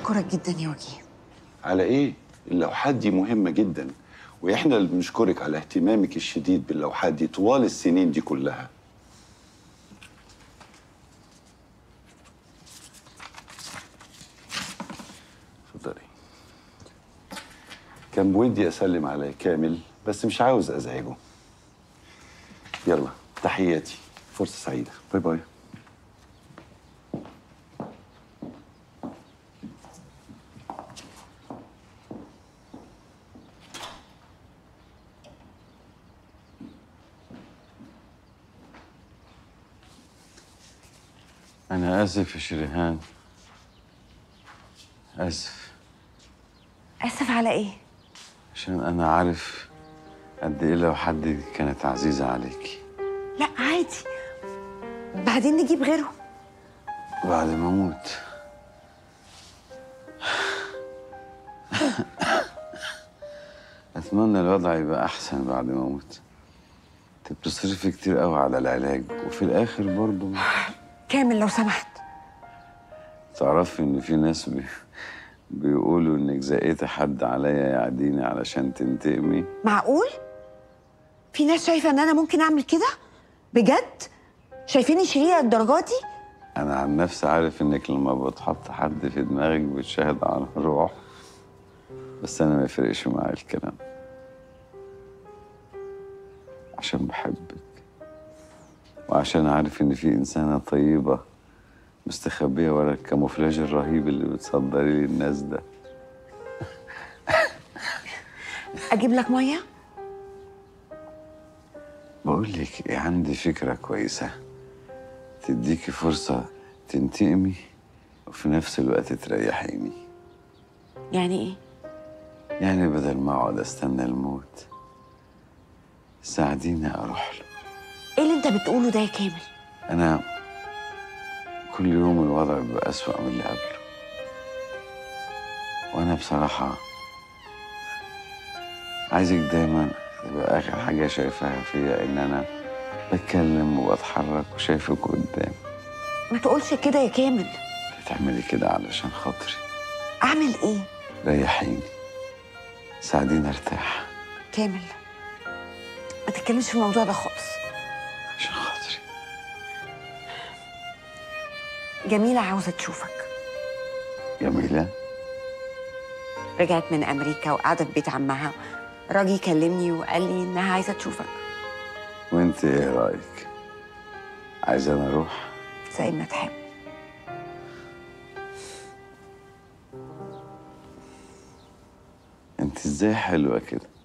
اشكرك جدا يا وجيه على ايه اللوحات دي مهمه جدا واحنا اللي بنشكرك على اهتمامك الشديد باللوحات دي طوال السنين دي كلها اتفضلي كان بودي اسلم على كامل بس مش عاوز ازعجه يلا تحياتي فرصه سعيده باي باي أنا آسف يا شريهان آسف اسف على ايه عشان أنا عارف قد إيه لو حد كانت عزيزة عليكي لا عادي بعدين نجيب غيره بعد ما أموت أتمنى الوضع يبقى أحسن بعد ما أموت أنت بتصرفي كتير قوي على العلاج وفي الآخر برضه كامل لو سمحت تعرفي إن في ناس بي... بيقولوا إنك زقيتي حد عليا يعديني علشان تنتقمي معقول في ناس شايفه ان انا ممكن اعمل كده بجد شايفيني شريره الدرجات دي أنا عن نفسي عارف إنك لما بتحط حد في دماغك بتشاهد على الروح بس أنا ما يفرقش معايا الكلام عشان بحبك وعشان عارف إن في إنسانة طيبة مستخبية ورا الكاموفلاج الرهيب اللي بتصدري للناس ده اجيب لك ميه بقول لك إيه، عندي فكرة كويسة تديكي فرصة تنتقمي وفي نفس الوقت تريحيني يعني ايه يعني بدل ما اقعد استنى الموت ساعديني اروح له ايه اللي انت بتقوله ده يا كامل انا كل يوم الوضع بيبقى اسوأ من اللي قبله وانا بصراحة عايزك دايما تبقى اخر حاجة شايفاها فيا ان انا بتكلم وبتحرك وشايفك قدام ما تقولش كده يا كامل تعملي كده علشان خاطري اعمل ايه ريحيني ساعديني ارتاح كامل ما تتكلمش في الموضوع ده خالص عشان خاطري جميله عاوزه تشوفك جميلة رجعت من امريكا وقاعده في بيت عمها راجي كلمني وقال لي انها عايزه تشوفك وانت ايه رأيك عايزة انا اروح زي ما تحب انت ازاي حلوة كده